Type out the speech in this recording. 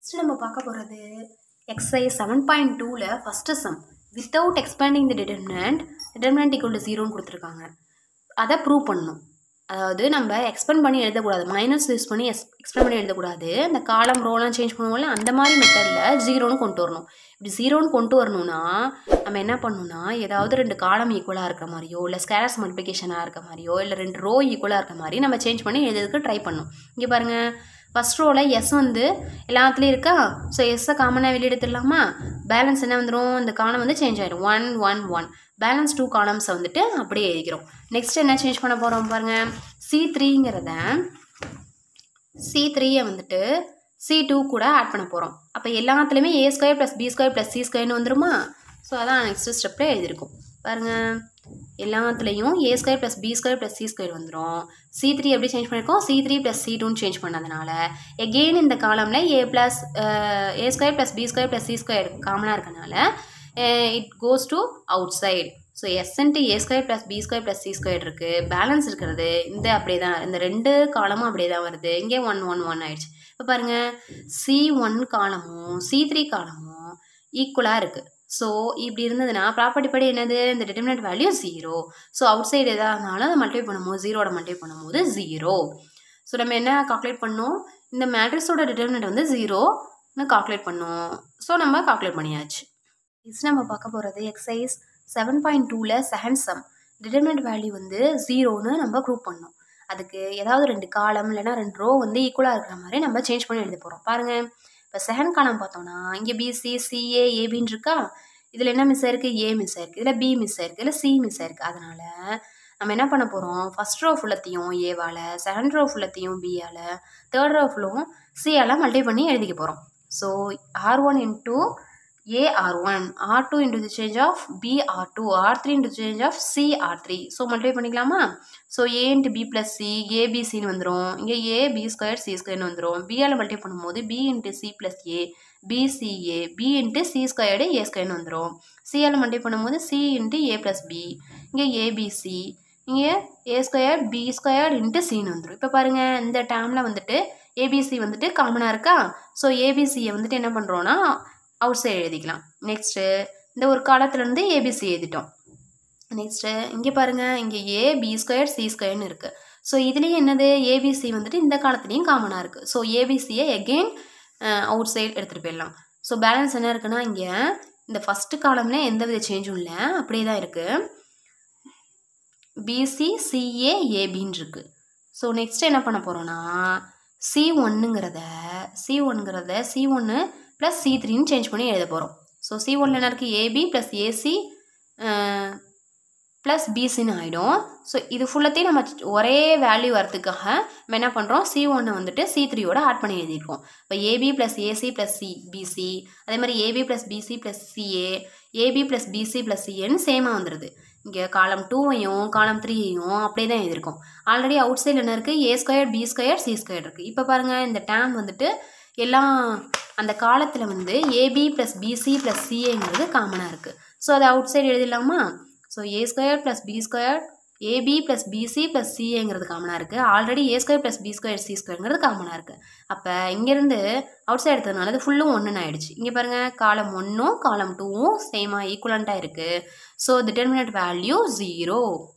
Next நம்ம பார்க்க போகிறது எக்ஸசைஸ் செவன் பாயிண்ட் டூவில் first sum without expanding the determinant determinant equal to ஜீரோன்னு கொடுத்துருக்காங்க அதை ப்ரூவ் பண்ணணும் அதாவது நம்ம எக்ஸ்பெண்ட் பண்ணி எழுதக்கூடாது மைனஸ் யூஸ் பண்ணி எக்ஸ் எக்ஸ்பெண்ட் பண்ணி எழுதக்கூடாது இந்த காலம் ரோலாம் சேஞ்ச் பண்ணுவோம்ல அந்த மாதிரி மெத்தடில் ஜீரோன்னு கொண்டு வரணும் இப்படி ஜீரோன்னு கொண்டு வரணும்னா நம்ம என்ன பண்ணணும்னா ஏதாவது ரெண்டு காலம் ஈக்குவலாக இருக்கிற மாதிரியோ இல்லை ஸ்கேரஸ் மல்டிபிகேஷனாக இருக்க மாதிரியோ இல்லை ரெண்டு ரோ ஈக்குவலாக இருக்க மாதிரி நம்ம சேஞ்ச் பண்ணி எழுதுறதுக்கு ட்ரை பண்ணணும் இங்கே பாருங்கள் ஃபஸ்ட் ரோவில் எஸ் வந்து எல்லாத்துலேயும் இருக்கா ஸோ எஸ்ஸை காமனாக வெளியே எடுத்துடலாமா பேலன்ஸ் என்ன வந்துடும் இந்த காலம் வந்து சேஞ்ச் ஆகிடும் one one one balance two காலம்ஸை வந்துட்டு அப்படியே எழுதிக்கிறோம் நெக்ஸ்ட் என்ன சேஞ்ச் பண்ண போகிறோம் பாருங்கள் சி த்ரீங்கிறத சி த்ரீயை வந்துட்டு சி டூ கூட ஆட் பண்ண போகிறோம் அப்போ எல்லாத்துலேயுமே A square plus B square plus C ஸ்கொயர்னு வந்துருமா ஸோ அதான் நெக்ஸ்ட் ஸ்டெப்பில் எழுதியிருக்கோம் பாருங்கள் எல்லாத்துலேயும் A square plus B square plus C square வந்துடும் சி த்ரீ எப்படி சேஞ்ச் பண்ணியிருக்கோம் சி த்ரீ ப்ளஸ் சி டூன்னு சேஞ்ச் பண்ணதுனால எகெயின் இந்த காலமில் A plus A square plus B square plus C square காமனாக இருக்கனால it goes to outside so is into A square plus B square plus C square இருக்குது balance இருக்கிறது இந்த அப்படியே தான் இந்த ரெண்டு காலமும் அப்படியே தான் வருது இங்கே ஒன் ஒன் ஒன் ஆயிடுச்சு இப்போ பாருங்கள் சி ஒன் காலமும் சி த்ரீ காலமும் ஈக்குவலாக இருக்குது ஸோ இப்படி இருந்ததுன்னா ப்ராப்பர்ட்டி படி என்னது இந்த determinant value zero so outside எதாக இருந்தாலும் அதை மல்டிப்ளை பண்ணும்போது ஜீரோட மல்டிப்ளை பண்ணும்போது ஜீரோ ஸோ நம்ம என்ன கால்குலேட் பண்ணோம் இந்த மேட்ரிக்ஸோட டிட்டர்மினட் வந்து ஜீரோன்னு கால்குலேட் பண்ணோம் ஸோ நம்ம கால்குலேட் பண்ணியாச்சு நெக்ஸ்ட் நம்ம பார்க்க போகிறது எக்ஸசைஸ் செவன் பாயிண்ட் டூவில் செகண்ட் சம் டிட்டர்மினட் வேல்யூ வந்து ஜீரோன்னு நம்ம ப்ரூவ் பண்ணோம் அதுக்கு ஏதாவது ரெண்டு காலம் இல்லைனா ரெண்டு ரோ வந்து ஈக்குவலாக இருக்கிற மாதிரி நம்ம சேஞ்ச் பண்ணி எழுத போகிறோம் பாருங்கள் இப்போ செகண்ட் காலம் பார்த்தோன்னா இங்கே பிசி சிஏ ஏபின்னு இருக்கா இதில் என்ன மிஸ் ஆயிருக்கு ஏ மிஸ் ஆயிருக்கு இதில் பி மிஸ் ஆயிருக்கு இதில் சி மிஸ் ஆயிருக்கு அதனால் நம்ம என்ன பண்ண போகிறோம் ஃபஸ்ட் ரோ ஃபுல்லத்தையும் ஏவால் செகண்ட் ரோ ஃபுல்லத்தையும் பியால் தேர்ட் ரோ ஃபுல்லும் சியால் மல்டி பண்ணி எழுதிக்க போகிறோம் so R one into A R1, R2 into the change of B R2, R3 into the change of C R3. So multiply பண்ணிக்கலாமா so A into B plus C ஏபிசின்னு வந்துடும் இங்கே A B square C ஸ்கொயர்னு வந்துடும் பியால் multiply பண்ணும்போது B into C plus A BCA B into C squared A ஸ்கொயர்னு வந்துடும் சியால் மல்டிப்ளை பண்ணும்போது C into A plus B இங்கே ஏபிசி இங்கே A square B square into சின்னு வந்துடும் இப்போ பாருங்கள் இந்த டேர்மில் வந்துட்டு ஏபிசி வந்துட்டு காமனாக இருக்கா ஸோ ஏபிசியை வந்துட்டு என்ன பண்ணுறோன்னா அவுட் சைடு எழுதிக்கலாம் நெக்ஸ்ட்டு இந்த ஒரு காலத்துலேருந்து ஏபிசி எழுதிட்டோம் நெக்ஸ்ட்டு இங்கே பாருங்கள் இங்கே ஏ பி ஸ்கொயர் சி ஸ்கொயர்னு இருக்குது ஸோ இதுலேயும் என்னது ஏபிசி வந்துட்டு இந்த காலத்துலேயும் காமனாக இருக்குது ஸோ ஏபிசியை எகெயின் அவுட் சைடு எடுத்துகிட்டு போயிடலாம் ஸோ பேலன்ஸ் என்ன இருக்குன்னா இங்கே இந்த ஃபஸ்ட்டு காலம்ல எந்த வித சேஞ்சும் இல்லை அப்படியே தான் இருக்குது பிசி சிஏ ஏபின்னு இருக்குது ஸோ நெக்ஸ்ட் என்ன பண்ண போகிறோன்னா சி ஒன்னுங்கிறத சி ஒன்னுங்கிறத சி ஒன்று ப்ளஸ் சி த்ரீன்னு சேஞ்ச் பண்ணி எழுத போகிறோம் ஸோ சி ஒன்ல என்ன இருக்குது ஏபி ப்ளஸ் ஏசி ப்ளஸ் பிசின்னு ஆகிடும் ஸோ இது ஃபுல்லத்தையும் நம்ம ஒரே வேல்யூ வரதுக்காக நம்ம என்ன பண்ணுறோம் சி ஒன்னை வந்துட்டு சி த்ரீயோட ஆட் பண்ணி எழுதியிருக்கோம் இப்போ AB plus AC plus C BC அதே மாதிரி AB plus BC plus CA AB plus BC plus சிஏன்னு சேமாக வந்துடுது இங்கே காலம் டூவையும் காலம் த்ரீயையும் அப்படியே தான் எழுதியிருக்கோம் ஆல்ரெடி அவுட் சைடில் என்ன இருக்குது A square B square C square இருக்குது இப்போ பாருங்கள் இந்த டேம் வந்துட்டு எல்லாம் அந்த காலத்தில் வந்து ஏபி ப்ளஸ் பிசி ப்ளஸ் சிஏங்கிறது காமனாக இருக்குது ஸோ அதை அவுட் சைடு எழுதிடலாமா so A square plus B square AB plus BC plus சிஏங்கிறது காமனாக இருக்குது already A square plus B square C ஸ்கொயருங்கிறது காமனாக இருக்குது அப்போ இங்கேருந்து அவுட் சைடு எடுத்ததுனால அது ஃபுல்லும் ஒன்றுன்னு ஆயிடுச்சு இங்கே பாருங்கள் காலம் ஒன்றும் காலம் டூவும் சேமாக ஈக்குவலண்ட்டாக இருக்குது ஸோ டிட்டர்மினட் வேல்யூ ஜீரோ